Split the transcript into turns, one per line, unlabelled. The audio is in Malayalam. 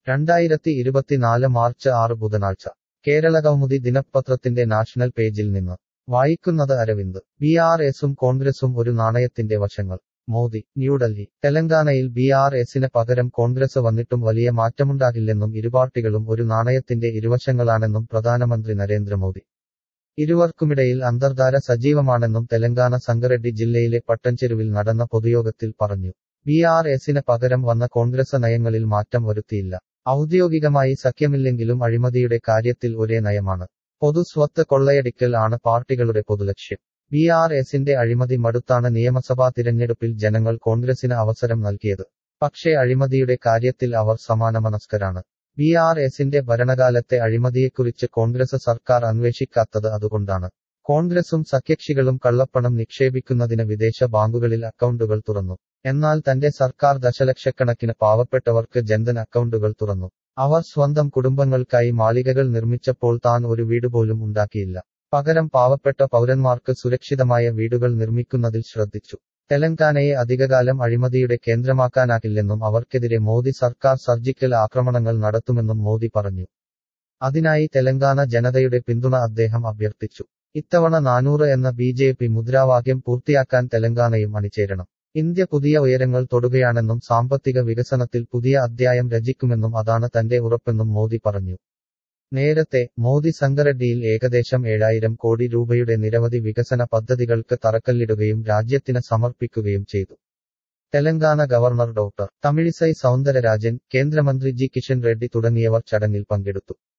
രണ്ടായിരത്തി ഇരുപത്തിനാല് മാർച്ച് ആറ് ബുധനാഴ്ച കേരളകൗമുദി ദിനപത്രത്തിന്റെ നാഷണൽ പേജിൽ നിന്ന് വായിക്കുന്നത് അരവിന്ദ് ബി ആർ എസും കോൺഗ്രസും ഒരു നാണയത്തിന്റെ വശങ്ങൾ മോദി ന്യൂഡൽഹി തെലങ്കാനയിൽ ബി ആർ എസിന് പകരം കോൺഗ്രസ് വന്നിട്ടും വലിയ മാറ്റമുണ്ടാകില്ലെന്നും ഇരുപാർട്ടികളും ഒരു നാണയത്തിന്റെ ഇരുവശങ്ങളാണെന്നും പ്രധാനമന്ത്രി നരേന്ദ്രമോദി ഇരുവർക്കുമിടയിൽ അന്തർധാര സജീവമാണെന്നും തെലങ്കാന സംഗറെഡ്ഡി ജില്ലയിലെ പട്ടൻചെരുവിൽ നടന്ന പൊതുയോഗത്തിൽ പറഞ്ഞു ബി ആർ എസിന് പകരം വന്ന കോൺഗ്രസ് നയങ്ങളിൽ മാറ്റം വരുത്തിയില്ല ഔദ്യോഗികമായി സഖ്യമില്ലെങ്കിലും അഴിമതിയുടെ കാര്യത്തിൽ ഒരേ നയമാണ് പൊതുസ്വത്ത് കൊള്ളയടിക്കൽ ആണ് പാർട്ടികളുടെ പൊതുലക്ഷ്യം ബി ആർ എസിന്റെ അഴിമതി മടുത്താണ് നിയമസഭാ തിരഞ്ഞെടുപ്പിൽ ജനങ്ങൾ കോൺഗ്രസിന് അവസരം നൽകിയത് പക്ഷേ അഴിമതിയുടെ കാര്യത്തിൽ അവർ സമാനമനസ്കരാണ് ബി ആർ എസിന്റെ ഭരണകാലത്തെ അഴിമതിയെക്കുറിച്ച് കോൺഗ്രസ് സർക്കാർ അന്വേഷിക്കാത്തത് അതുകൊണ്ടാണ് കോൺഗ്രസും സഖ്യകക്ഷികളും കള്ളപ്പണം നിക്ഷേപിക്കുന്നതിന് വിദേശ ബാങ്കുകളിൽ അക്കൗണ്ടുകൾ തുറന്നു എന്നാൽ തന്റെ സർക്കാർ ദശലക്ഷക്കണക്കിന് പാവപ്പെട്ടവർക്ക് ജൻധൻ അക്കൗണ്ടുകൾ തുറന്നു അവർ സ്വന്തം കുടുംബങ്ങൾക്കായി മാളികകൾ നിർമ്മിച്ചപ്പോൾ താൻ ഒരു വീട് പോലും ഉണ്ടാക്കിയില്ല പകരം പാവപ്പെട്ട പൗരന്മാർക്ക് സുരക്ഷിതമായ വീടുകൾ നിർമ്മിക്കുന്നതിൽ ശ്രദ്ധിച്ചു തെലങ്കാനയെ അധികകാലം അഴിമതിയുടെ കേന്ദ്രമാക്കാനാകില്ലെന്നും അവർക്കെതിരെ മോദി സർക്കാർ സർജിക്കൽ ആക്രമണങ്ങൾ നടത്തുമെന്നും മോദി പറഞ്ഞു അതിനായി തെലങ്കാന ജനതയുടെ പിന്തുണ അദ്ദേഹം അഭ്യർത്ഥിച്ചു ഇത്തവണ നാനൂറ് എന്ന ബി ജെ പി മുദ്രാവാക്യം പൂർത്തിയാക്കാൻ തെലങ്കാനയും അണിചേരണം ഇന്ത്യ പുതിയ ഉയരങ്ങൾ തൊടുകയാണെന്നും സാമ്പത്തിക വികസനത്തിൽ പുതിയ അധ്യായം രചിക്കുമെന്നും അതാണ് തന്റെ ഉറപ്പെന്നും മോദി പറഞ്ഞു നേരത്തെ മോദി സംഗറെഡ്ഡിയിൽ ഏകദേശം ഏഴായിരം കോടി രൂപയുടെ നിരവധി വികസന പദ്ധതികൾക്ക് തറക്കല്ലിടുകയും രാജ്യത്തിന് സമർപ്പിക്കുകയും ചെയ്തു തെലങ്കാന ഗവർണർ ഡോക്ടർ തമിഴിസൈ സൗന്ദരരാജൻ കേന്ദ്രമന്ത്രി ജി കിഷൻ റെഡ്ഡി തുടങ്ങിയവർ ചടങ്ങിൽ പങ്കെടുത്തു